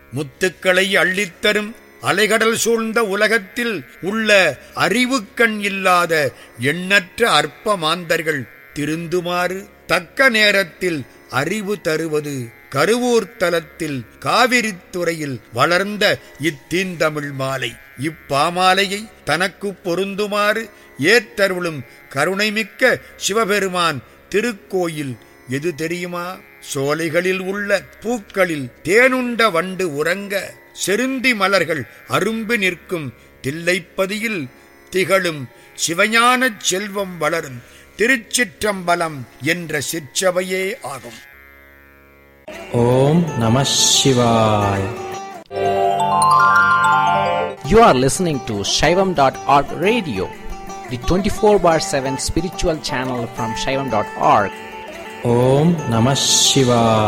முத்துக்களை அள்ளித்தரும் அலைகடல் சூழ்ந்த உலகத்தில் உள்ள அறிவுக்கண் இல்லாத எண்ணற்ற அற்ப மாந்தர்கள் திருந்துமாறு தக்க நேரத்தில் அறிவு தருவது கருவூர் தலத்தில் காவிரித்துறையில் வளர்ந்த இத்தீந்தமிழ் மாலை இப்பாமாலையை தனக்கு பொருந்துமாறு ஏத்தருளும் கருணைமிக்க சிவபெருமான் திருக்கோயில் எது தெரியுமா சோலைகளில் உள்ள பூக்களில் தேனுண்ட வண்டு உறங்க செருந்தி மலர்கள் அரும்பு நிற்கும் தில்லைப்பதியில் திகழும் சிவஞானச் செல்வம் வளரும் திருச்சிற்றம்பலம் என்ற சிற்றவையே ஆகும் ஓம் நம சிவாய் You are listening to Shaivam.org radio, the 24 bar 7 spiritual channel from Shaivam.org. ஓம் நம சிவாய்